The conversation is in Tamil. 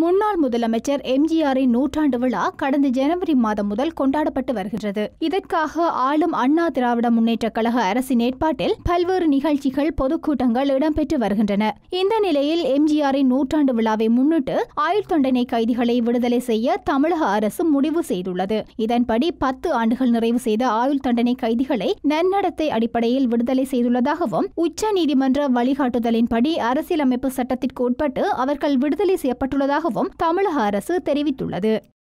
முன்னாள் முதலமைச்சர் எம்ஜிஆரின் நூற்றாண்டு விழா கடந்த ஜனவரி மாதம் முதல் கொண்டாடப்பட்டு வருகின்றது இதற்காக ஆளும் அண்ணா திராவிட முன்னேற்ற கழக அரசின் ஏற்பாட்டில் பல்வேறு நிகழ்ச்சிகள் பொதுக்கூட்டங்கள் இடம்பெற்று வருகின்றன இந்த நிலையில் எம்ஜிஆரின் நூற்றாண்டு விழாவை முன்னிட்டு ஆயுள் தண்டனை கைதிகளை விடுதலை செய்ய தமிழக அரசு முடிவு செய்துள்ளது இதன்படி பத்து ஆண்டுகள் நிறைவு செய்த ஆயுள் தண்டனை கைதிகளை நன்னடத்தை அடிப்படையில் விடுதலை செய்துள்ளதாகவும் உச்ச நீதிமன்ற வழிகாட்டுதலின்படி அரசியலமைப்பு சட்டத்திற்கு உட்பட்டு அவர்கள் விடுதலை செய்யப்பட்டுள்ளதாகவும் தமிழக அரசு தெரிவித்துள்ளது